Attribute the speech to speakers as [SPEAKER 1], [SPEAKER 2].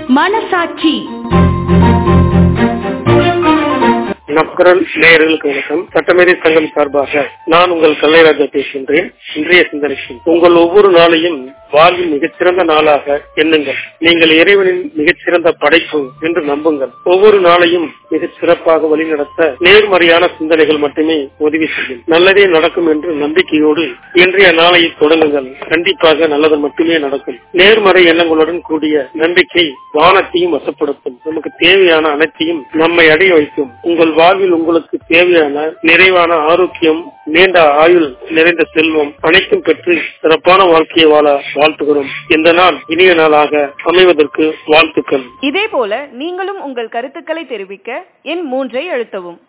[SPEAKER 1] மனசாட்சி
[SPEAKER 2] நக்குரல் நேயர்களுக்கு வணக்கம் சட்டமேதை சங்கம் சார்பாக நான் உங்கள் கல்லைராஜா பேசுகின்றேன் இன்றைய சிந்தனைக்கு உங்கள் ஒவ்வொரு நாளையும் வாழ்வின் மிகச்சிறந்த நாளாக எண்ணுங்கள் நீங்கள் இறைவனின் மிகச்சிறந்த படைப்பு என்று நம்புங்கள் ஒவ்வொரு நாளையும் மிகச் சிறப்பாக வழிநடத்த நேர்மறையான சிந்தனைகள் மட்டுமே உதவி செய்யும் நல்லதே நடக்கும் என்று நம்பிக்கையோடு இன்றைய நாளை தொடங்குங்கள் கண்டிப்பாக நல்லது மட்டுமே நடக்கும் நேர்மறை எண்ணங்களுடன் கூடிய நம்பிக்கை வானத்தையும் வசப்படுத்தும் நமக்கு தேவையான அனைத்தையும் நம்மை அடைய வைக்கும் உங்கள் வாழ்வில் உங்களுக்கு தேவையான நிறைவான ஆரோக்கியம் நீண்ட ஆயுள் நிறைந்த செல்வம் அனைத்தும் பெற்று சிறப்பான வாழ்க்கையை வாழ வாழ்த்துகிறோம் இந்த நாள் இனிய நாளாக அமைவதற்கு வாழ்த்துக்கள்
[SPEAKER 3] இதே போல நீங்களும் உங்கள் கருத்துக்களை தெரிவிக்க எண் மூன்றை அழுத்தவும்